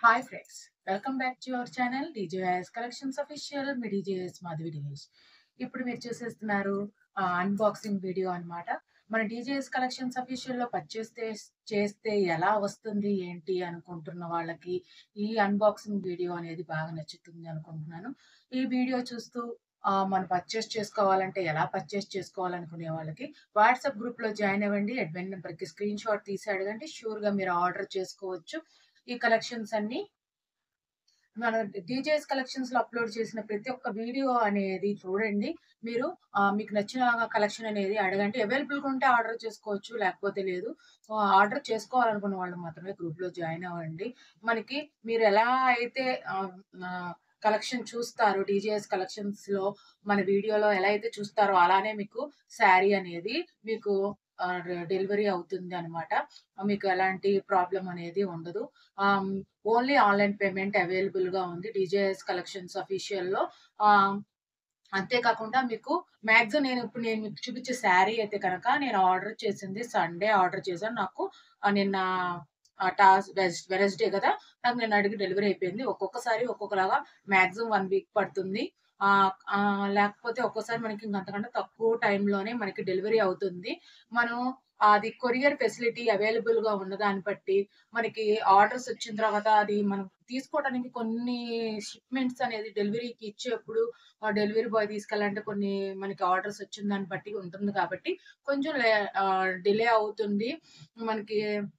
Hi friends welcome back to your channel DJS collections official మీ DJS Madhavi Dinesh ఇప్పుడు మీరు చూసేస్తున్నారు అన్బాక్సింగ్ వీడియో అన్నమాట మన డీజేఎస్ కలెక్షన్స్ అఫీషియల్ లో పర్చేస్ చేస్తే ఎలా వస్తుంది ఏంటి అనుకుంటున్న వాళ్ళకి ఈ అన్బాక్సింగ్ వీడియో అనేది బాగా నచ్చుతుంది అనుకుంటున్నాను ఈ వీడియో చూస్తూ ఆ, మనం పర్చేస్ చేసుకోవాలంటే ఎలా పర్చేస్ చేసుకోవాలనుకునే వాళ్ళకి వాట్సాప్ గ్రూప్ లో జాయిన్ అవ్వండి అడ్మిన్ నెంబర్ కి స్క్రీన్ షాట్ తీసి అడగండి షూర్ గా మీరు ఆర్డర్ చేసుకోవచ్చు ఈ కలెక్షన్స్ అన్ని మన డీజేఎస్ కలెక్షన్స్ లో అప్లోడ్ చేసిన ప్రతి ఒక్క వీడియో అనేది చూడండి మీరు ఆ, మీకు నచ్చిన కలెక్షన్ అనేది అడగండి అవైలబుల్ గా ఉంటే ఆర్డర్ చేసుకోవచ్చు లేకపోతే లేదు ఆర్డర్ చేసుకోవాలనుకున్న వాళ్ళు మాత్రమే గ్రూప్ లో జాయిన్ అవ్వండి మనకి మీరు ఎలా అయితే కలెక్షన్ చూస్తారు డీజేఎస్ కలెక్షన్స్ లో మన వీడియోలో ఎలా అయితే చూస్తారో అలానే మీకు శారీ అనేది మీకు డెలివరీ అవుతుంది అనమాట మీకు ఎలాంటి ప్రాబ్లం అనేది ఉండదు ఓన్లీ ఆన్లైన్ పేమెంట్ అవైలబుల్ గా ఉంది డిజేఎస్ కలెక్షన్స్ అఫీషియల్ లో ఆమ్, అంతేకాకుండా మీకు మ్యాక్సిమం నేను ఇప్పుడు నేను మీకు చూపించే శారీ అయితే కనుక నేను ఆర్డర్ చేసింది సండే ఆర్డర్ చేశాను నాకు ఆ, నిన్న టాస్ వెనస్డే కదా నాకు నేను అడిగి డెలివరీ అయిపోయింది ఒక్కొక్కసారి ఒక్కొక్కలాగా మ్యాక్సిమం వన్ వీక్ పడుతుంది ఆ, ఆ, లేకపోతే ఒక్కోసారి మనకి ఇంకంతకంటే తక్కువ టైంలోనే మనకి డెలివరీ అవుతుంది మనం అది కొరియర్ ఫెసిలిటీ అవైలబుల్ గా ఉన్న దాన్ని బట్టి మనకి ఆర్డర్స్ వచ్చిన తర్వాత అది మనం తీసుకోవడానికి కొన్ని షిప్మెంట్స్ అనేది డెలివరీకి ఇచ్చేప్పుడు డెలివరీ బాయ్ తీసుకెళ్ళాలంటే కొన్ని మనకి ఆర్డర్స్ వచ్చిన దాన్ని బట్టి ఉంటుంది కాబట్టి కొంచెం డిలే అవుతుంది మనకి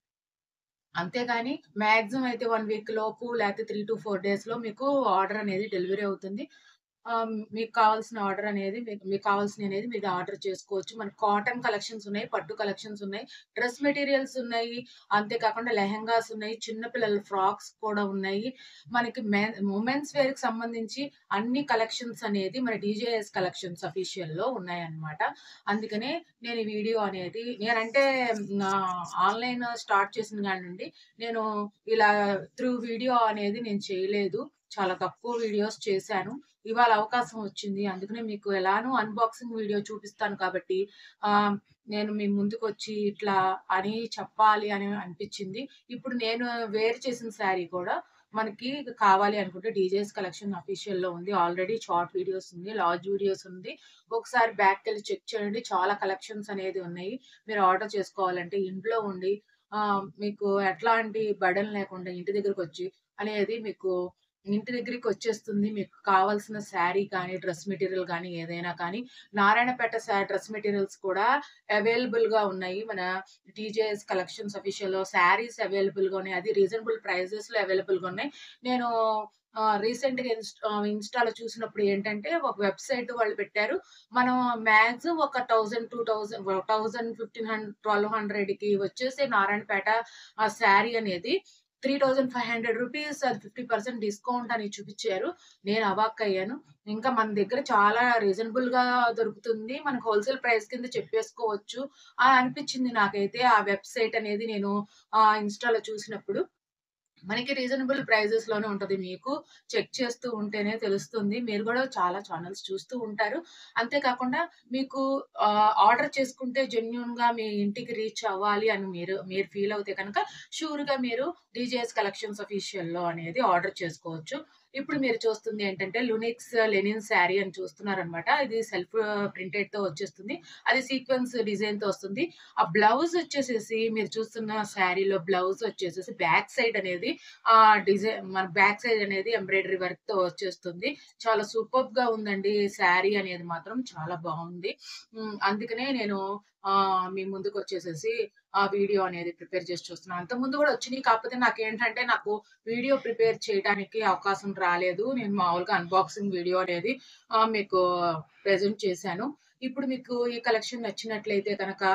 అంతేగాని మాక్సిమం అయితే వన్ వీక్ లోపు లేకపోతే త్రీ టు ఫోర్ డేస్ లో మీకు ఆర్డర్ అనేది డెలివరీ అవుతుంది ఆ, మీకు కావాల్సిన ఆర్డర్ అనేది మీకు మీకు కావాల్సిన అనేది మీరు ఆర్డర్ చేసుకోవచ్చు మనకి కాటన్ కలెక్షన్స్ ఉన్నాయి పట్టు కలెక్షన్స్ ఉన్నాయి డ్రెస్ మెటీరియల్స్ ఉన్నాయి అంతేకాకుండా లెహెంగాస్ ఉన్నాయి చిన్నపిల్లల ఫ్రాక్స్ కూడా ఉన్నాయి మనకి ఉమెన్స్ వేర్ కి సంబంధించి అన్ని కలెక్షన్స్ అనేది మన డీజేఎస్ కలెక్షన్స్ అఫీషియల్ లో ఉన్నాయన్నమాట అందుకనే నేను ఈ వీడియో అనేది నేనంటే నా ఆన్లైన్ స్టార్ట్ చేసిన కాడి నుండి నేను ఇలా త్రూ వీడియో అనేది నేను చేయలేదు చాలా తక్కువ వీడియోస్ చేశాను ఇవాళ అవకాశం వచ్చింది అందుకనే మీకు ఎలానో అన్బాక్సింగ్ వీడియో చూపిస్తాను కాబట్టి ఆ నేను మీ ముందుకు వచ్చి ఇట్లా అని చెప్పాలి అని అనిపించింది ఇప్పుడు నేను వేర్ చేసిన శారీ కూడా మనకి కావాలి అనుకుంటే డీజేస్ కలెక్షన్ అఫీషియల్ లో ఉంది ఆల్రెడీ షార్ట్ వీడియోస్ ఉంది లార్జ్ వీడియోస్ ఉంది ఒకసారి బ్యాక్ వెళ్ళి చెక్ చేయండి చాలా కలెక్షన్స్ అనేది ఉన్నాయి మీరు ఆర్డర్ చేసుకోవాలంటే ఇంట్లో ఉండి ఆ మీకు ఎట్లాంటి బడన్ లేకుండా ఇంటి దగ్గరకు వచ్చి అనేది మీకు ఇంటి దగ్గరికి వచ్చేస్తుంది మీకు కావాల్సిన శారీ కానీ డ్రెస్ మెటీరియల్ కానీ ఏదైనా కానీ నారాయణపేట డ్రెస్ మెటీరియల్స్ కూడా అవైలబుల్ గా ఉన్నాయి మన TJS collections official saris available గా ఉన్నాయి అది రీజనబుల్ ప్రైజెస్ లో అవైలబుల్ గా ఉన్నాయి నేను రీసెంట్ గా ఇన్స్టాలో చూసినప్పుడు ఏంటంటే ఒక వెబ్సైట్ వాళ్ళు పెట్టారు మనం మ్యాక్సిమం ఒక thousand two thousand thousand fifteen hundred twelve hundred కి వచ్చేసి నారాయణపేట ఆ శారీ అనేది three thousand five hundred rupees అది ఫిఫ్టీ పర్సెంట్ డిస్కౌంట్ అని చూపించారు నేను అవాక్ అయ్యాను ఇంకా మన దగ్గర చాలా రీజనబుల్ గా దొరుకుతుంది మనకు హోల్సేల్ ప్రైస్ కింద చెప్పేసుకోవచ్చు అని అనిపించింది నాకైతే ఆ వెబ్సైట్ అనేది నేను ఆ ఇన్స్టాలో చూసినప్పుడు మనకి రీజనబుల్ ప్రైజెస్ లోనే ఉంటది మీకు చెక్ చేస్తూ ఉంటేనే తెలుస్తుంది మీరు కూడా చాలా ఛానల్స్ చూస్తూ ఉంటారు అంతేకాకుండా మీకు ఆర్డర్ చేసుకుంటే జెన్యున్ గా మీ ఇంటికి రీచ్ అవ్వాలి అని మీరు మీరు ఫీల్ అవుతే కనుక షూర్ గా మీరు డీజేఎస్ కలెక్షన్స్ అఫీషియల్ లో అనేది ఆర్డర్ చేసుకోవచ్చు ఇప్పుడు మీరు చూస్తుంది ఏంటంటే లునిక్స్ లెనిన్ శారీ అని చూస్తున్నారు అనమాట ఇది సెల్ఫ్ ప్రింటెడ్ తో వచ్చేస్తుంది అది సీక్వెన్స్ డిజైన్ తో వస్తుంది ఆ బ్లౌజ్ వచ్చేసేసి మీరు చూస్తున్న శారీలో బ్లౌజ్ వచ్చేసేసి బ్యాక్ సైడ్ అనేది ఆ డిజైన్ మన బ్యాక్ సైడ్ అనేది ఎంబ్రాయిడరీ వర్క్ తో వచ్చేస్తుంది చాలా సూపర్ గా ఉందండి శారీ అనేది మాత్రం చాలా బాగుంది ఉమ్, అందుకనే నేను ఆ మీ ముందుకు వచ్చేసేసి ఆ వీడియో అనేది ప్రిపేర్ చేసి చూస్తున్నాను అంత ముందు కూడా వచ్చినాయి కాకపోతే నాకు ఏంటంటే నాకు వీడియో ప్రిపేర్ చేయడానికి అవకాశం రాలేదు నేను మామూలుగా అన్బాక్సింగ్ వీడియో అనేది ఆ, మీకు ప్రెజెంట్ చేశాను ఇప్పుడు మీకు ఈ కలెక్షన్ నచ్చినట్లయితే కనుక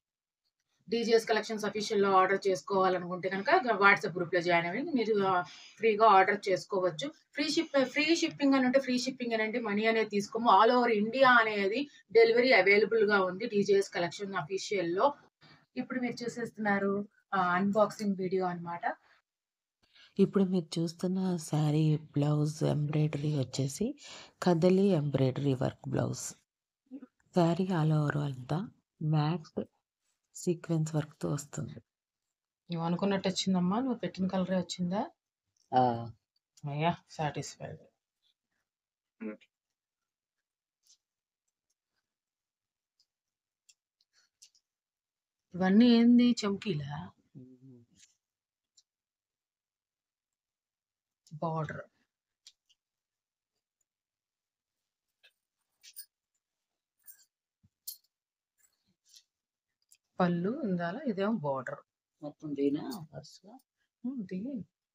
డీజీఎస్ కలెక్షన్స్ అఫీషియల్ లో ఆర్డర్ చేసుకోవాలనుకుంటే కనుక వాట్సాప్ గ్రూప్ లో జాయిన్ అవ్వండి మీరు ఫ్రీగా ఆర్డర్ చేసుకోవచ్చు ఫ్రీ షిప్ ఫ్రీ షిప్పింగ్ అని అంటే ఫ్రీ షిప్పింగ్ అని అంటే మనీ అనేది తీసుకోము ఆల్ ఓవర్ ఇండియా అనేది డెలివరీ అవైలబుల్ గా ఉంది డీజీఎస్ కలెక్షన్ అఫీషియల్ లో ఇప్పుడు మీరు చూసేస్తున్నారు అన్బాక్సింగ్ వీడియో అన్నమాట ఇప్పుడు మీరు చూస్తున్న శారీ బ్లౌజ్ ఎంబ్రాయిడరీ వచ్చేసి కదలి embroidery work blouse sari all over అంతా మ్యాట్ సీక్వెన్స్ వర్క్తో వస్తుంది నువ్వు అనుకున్నట్టు వచ్చిందమ్మా నువ్వు పెట్టిన కలరే వచ్చిందా ఆ, అయ్యా సాటిస్ఫైడ్ ఇవన్నీ ఏంది చమ్కీలా ఉమ్. బార్డర్ పళ్ళు ఇందాల ఇదేమో బార్డర్ మొత్తం దీనా వరుసగా దిగి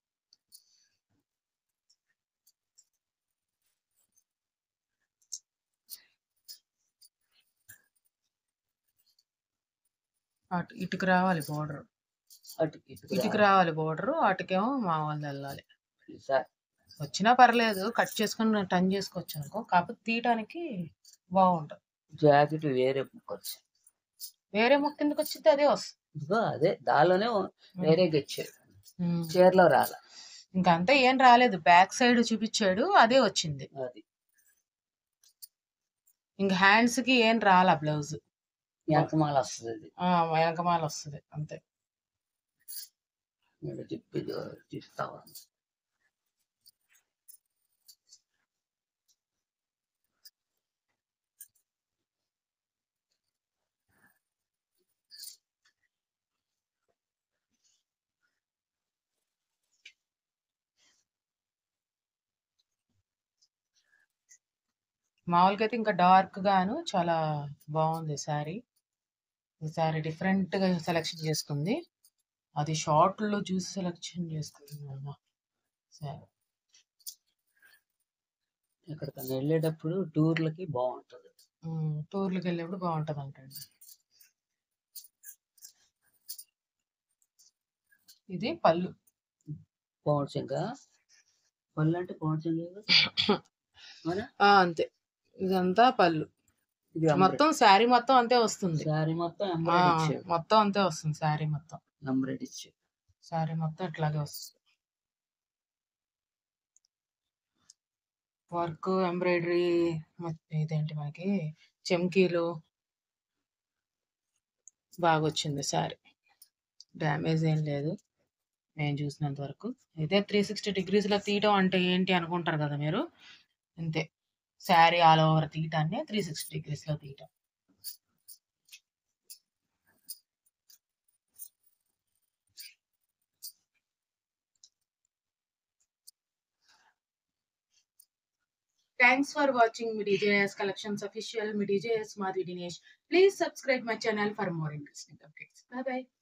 అటు ఇటుకు రావాలి బార్డర్ అటు ఇటుకు ఇటుకు రా. రావాలి బార్డర్ అటుకేమో మా వాళ్ళు వెళ్ళాలి ఈసారి వచ్చినా పర్లేదు కట్ చేసుకుని టర్న్ చేసుకోవచ్చు అనుకో కాకపోతే తీయటానికి బాగుంటుంది జాకెట్ వేరే ముక్కొచ్చు వేరే ముక్క కిందకి వచ్చింది అదే వస్తుంది ఇదిగో అదే దానిలోనే వేరేగా ఇచ్చాడు ఉమ్. చీరలో రాల ఇంకా అంతా ఏం రాలేదు బ్యాక్ సైడ్ చూపించాడు అదే వచ్చింది అది ఇంకా హ్యాండ్స్ కి ఏం రాలా బ్లౌజ్ వెనకమాల వస్తుంది అది ఆ వెనకమాల వస్తుంది అంతే నేను తిప్పి తిప్పుతావా మామూలుగా అయితే ఇంకా డార్క్ గాను చాలా బాగుంది శారీ ఈ శారీ డిఫరెంట్ గా సెలెక్షన్ చేసుకుంది అది షార్ట్ లో చూసి సెలెక్షన్ చేసుకుంది అమ్మ శారీ ఎక్కడికన్నా వెళ్ళేటప్పుడు టూర్లకి బాగుంటది టూర్లకు వెళ్ళేప్పుడు బాగుంటది అంటండి ఇది పళ్ళు పౌడ్చింగా పళ్ళు అంటే పౌడ్చింగా అవునా ఆ అంతే ఇదంతా పళ్ళు ఇది మొత్తం శారీ మొత్తం అంతే వస్తుంది శారీ మొత్తం ఆ, ఎంబ్రాయిడ్ ఇచ్చాడు మొత్తం అంతే వస్తుంది శారీ మొత్తం ఎంబ్రాయిడ్ ఇచ్చాడు శారీ మొత్తం ఇట్లాగే వస్తుంది వర్క్ ఎంబ్రాయిడరీ ఇదేంటి మనకి చెమ్కీలు బాగా వచ్చింది శారీ డ్యామేజ్ ఏం లేదు నేను చూసినంత వరకు అయితే త్రీ సిక్స్టీ డిగ్రీస్లో తీయటం అంటే ఏంటి అనుకుంటారు కదా మీరు అంతే శారీ ఆల్ ఓవర్ తీయటాన్ని త్రీ సిక్స్టీ డిగ్రీస్లో తీయటం Thanks for watching MediJS Collections Official. MediJS Madhvi Dinesh. Please subscribe my channel for more interesting updates. Bye bye.